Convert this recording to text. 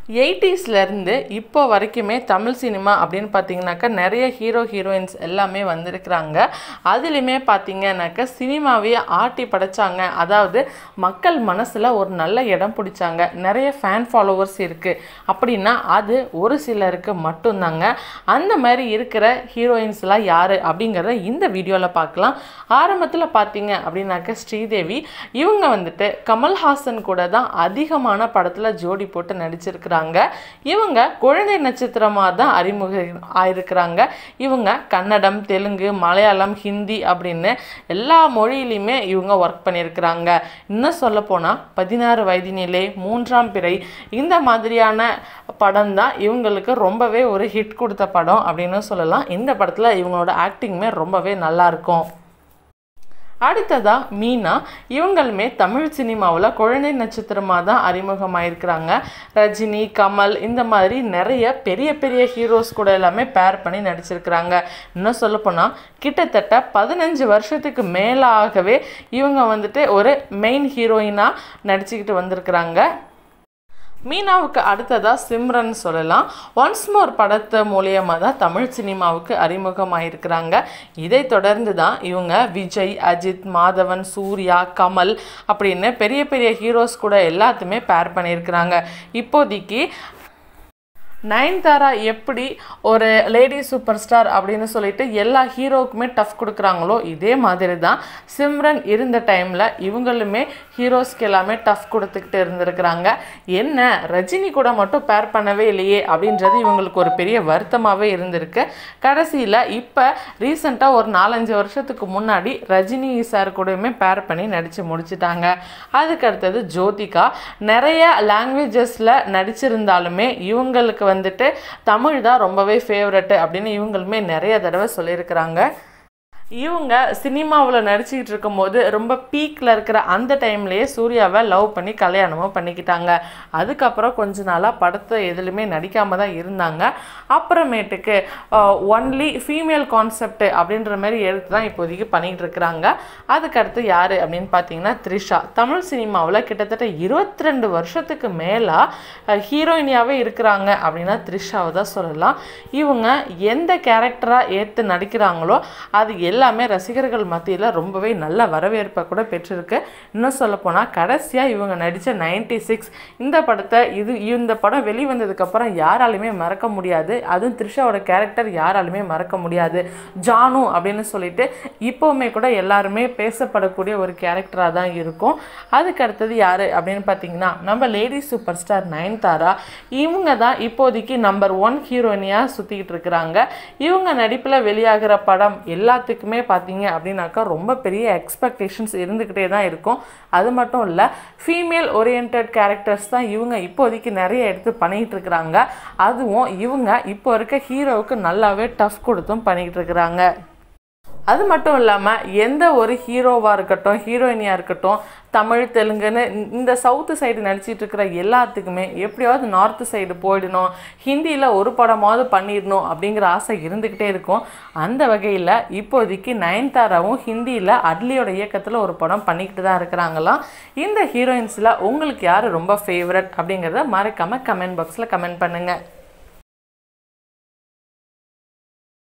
எயிட்டிஸ்லேருந்து இப்போ வரைக்குமே தமிழ் சினிமா அப்படின்னு பார்த்தீங்கன்னாக்கா நிறைய ஹீரோ ஹீரோயின்ஸ் எல்லாமே வந்திருக்கிறாங்க அதுலேயுமே பார்த்தீங்கன்னாக்கா சினிமாவையே ஆட்டி படைச்சாங்க அதாவது மக்கள் மனசில் ஒரு நல்ல இடம் பிடிச்சாங்க நிறைய ஃபேன் ஃபாலோவர்ஸ் இருக்குது அப்படின்னா அது ஒரு சிலருக்கு மட்டும்தாங்க அந்த மாதிரி இருக்கிற ஹீரோயின்ஸ்லாம் யார் அப்படிங்கிறத இந்த வீடியோவில் பார்க்கலாம் ஆரம்பத்தில் பார்த்தீங்க அப்படின்னாக்கா ஸ்ரீதேவி இவங்க வந்துட்டு கமல்ஹாசன் கூட தான் அதிகமான படத்தில் ஜோடி போட்டு நடிச்சிருக்கிறாங்க இவங்க குழந்தை நட்சத்திரமாக தான் அறிமுக ஆயிருக்கிறாங்க இவங்க கன்னடம் தெலுங்கு மலையாளம் ஹிந்தி அப்படின்னு எல்லா மொழியிலையுமே இவங்க ஒர்க் பண்ணியிருக்கிறாங்க இன்னும் சொல்லப்போனால் பதினாறு வயதினிலே மூன்றாம் பிறை இந்த மாதிரியான படம் தான் இவங்களுக்கு ரொம்பவே ஒரு ஹிட் கொடுத்த படம் அப்படின்னு சொல்லலாம் இந்த படத்தில் இவங்களோட ஆக்டிங்குமே ரொம்பவே நல்லா இருக்கும் அடுத்ததா மீனா இவங்களுமே தமிழ் சினிமாவில் குழந்தை நட்சத்திரமாக தான் அறிமுகமாயிருக்கிறாங்க ரஜினி கமல் இந்த மாதிரி நிறைய பெரிய பெரிய ஹீரோஸ் கூட எல்லாமே பேர் பண்ணி நடிச்சிருக்கிறாங்க இன்னும் சொல்லப்போனால் கிட்டத்தட்ட பதினஞ்சு வருஷத்துக்கு மேலாகவே இவங்க வந்துட்டு ஒரு மெயின் ஹீரோயினாக நடிச்சுக்கிட்டு வந்திருக்கிறாங்க மீனாவுக்கு அடுத்ததாக சிம்ரன் சொல்லலாம் ஒன்ஸ் மோர் படத்து மூலியமாக தான் தமிழ் சினிமாவுக்கு அறிமுகமாயிருக்கிறாங்க இதை தொடர்ந்து தான் இவங்க விஜய் அஜித் மாதவன் சூர்யா கமல் அப்படின்னு பெரிய பெரிய ஹீரோஸ் கூட எல்லாத்துமே பேர் பண்ணியிருக்கிறாங்க இப்போதைக்கு நயன்தாரா எப்படி ஒரு லேடி சூப்பர் ஸ்டார் அப்படின்னு சொல்லிட்டு எல்லா ஹீரோவுக்குமே டஃப் கொடுக்குறாங்களோ இதே மாதிரி தான் சிம்ரன் இருந்த டைமில் இவங்களுமே ஹீரோஸ்க்கு எல்லாமே டஃப் கொடுத்துக்கிட்டு இருந்திருக்கிறாங்க என்ன ரஜினி கூட மட்டும் பேர் பண்ணவே இல்லையே அப்படின்றது இவங்களுக்கு ஒரு பெரிய வருத்தமாகவே இருந்திருக்கு கடைசியில் இப்போ ரீசெண்டாக ஒரு நாலஞ்சு வருஷத்துக்கு முன்னாடி ரஜினி சார் கூடயுமே பேர் பண்ணி நடித்து முடிச்சிட்டாங்க அதுக்கு அடுத்தது ஜோதிகா நிறைய லாங்குவேஜஸில் நடிச்சிருந்தாலுமே இவங்களுக்கு வந்துட்டு தமிழ் தான் ரொம்பவே ஃபேவரட்டு அப்படின்னு இவங்களுமே நிறைய தடவை சொல்லியிருக்கிறாங்க இவங்க சினிமாவில் நடிச்சுக்கிட்டு இருக்கும்போது ரொம்ப பீக்கில் இருக்கிற அந்த டைம்லேயே சூர்யாவை லவ் பண்ணி கல்யாணமும் பண்ணிக்கிட்டாங்க அதுக்கப்புறம் கொஞ்ச நாளாக படத்தை எதுலையுமே நடிக்காமல் தான் இருந்தாங்க அப்புறமேட்டுக்கு ஒன்லி ஃபீமேல் கான்செப்ட் அப்படின்ற மாதிரி எடுத்து தான் இப்போதைக்கு பண்ணிகிட்டு இருக்கிறாங்க அதுக்கடுத்து யார் அப்படின்னு பார்த்தீங்கன்னா த்ரிஷா தமிழ் சினிமாவில் கிட்டத்தட்ட இருபத்தி ரெண்டு வருஷத்துக்கு மேலாக ஹீரோயினியாகவே இருக்கிறாங்க அப்படின்னா த்ரிஷாவை தான் சொல்லலாம் இவங்க எந்த கேரக்டராக ஏற்று நடிக்கிறாங்களோ அது எல்லாமே ரசிகர்கள் மத்தியில் ரொம்பவே நல்ல வரவேற்பை கூட பெற்றிருக்கு இன்னும் சொல்லப்போனால் கடைசியாக இவங்க நடித்த நைன்டி சிக்ஸ் இந்த படத்தை இது இந்த படம் வெளிவந்ததுக்கப்புறம் யாராலுமே மறக்க முடியாது அதுவும் த்ரிஷாவோட கேரக்டர் யாராலுமே மறக்க முடியாது ஜானு அப்படின்னு சொல்லிட்டு இப்போவுமே கூட எல்லாருமே பேசப்படக்கூடிய ஒரு கேரக்டராக தான் இருக்கும் அதுக்கு அடுத்தது யார் அப்படின்னு பார்த்தீங்கன்னா நம்ம லேடி சூப்பர் ஸ்டார் நயன்தாரா இவங்க தான் இப்போதைக்கு நம்பர் ஒன் ஹீரோயினியாக சுற்றிக்கிட்டு இருக்கிறாங்க இவங்க நடிப்பில் வெளியாகிற படம் எல்லாத்துக்குமே பார்த்தீங்க அப்படின்னாக்கா ரொம்ப பெரிய எக்ஸ்பெக்டேஷன்ஸ் இருந்துக்கிட்டே தான் இருக்கும் அது மட்டும் இல்லை ஃபீமேல் ஓரியன்ட் கேரக்டர்ஸ் தான் இவங்க இப்போதைக்கு நிறைய எடுத்து பண்ணிகிட்டு இருக்கிறாங்க அதுவும் இவங்க இப்போ இருக்க ஹீரோவுக்கு நல்லாவே டஃப் கொடுத்தும் பண்ணிக்கிட்டு இருக்கிறாங்க அது மட்டும் இல்லாமல் எந்த ஒரு ஹீரோவாக இருக்கட்டும் ஹீரோயினியாக இருக்கட்டும் தமிழ் தெலுங்குன்னு இந்த சவுத்து சைடு நடிச்சிட்டு இருக்கிற எல்லாத்துக்குமே எப்படியாவது நார்த்து சைடு போயிடணும் ஹிந்தியில் ஒரு படமாவது பண்ணிடணும் அப்படிங்கிற ஆசை இருந்துக்கிட்டே இருக்கும் அந்த வகையில் இப்போதைக்கு நயன்தாராவும் ஹிந்தியில் அட்லியோட இயக்கத்தில் ஒரு படம் பண்ணிக்கிட்டு தான் இருக்கிறாங்களாம் இந்த ஹீரோயின்ஸில் உங்களுக்கு யார் ரொம்ப ஃபேவரட் அப்படிங்கிறத மறக்காமல் கமெண்ட் பாக்ஸில் கமெண்ட் பண்ணுங்கள்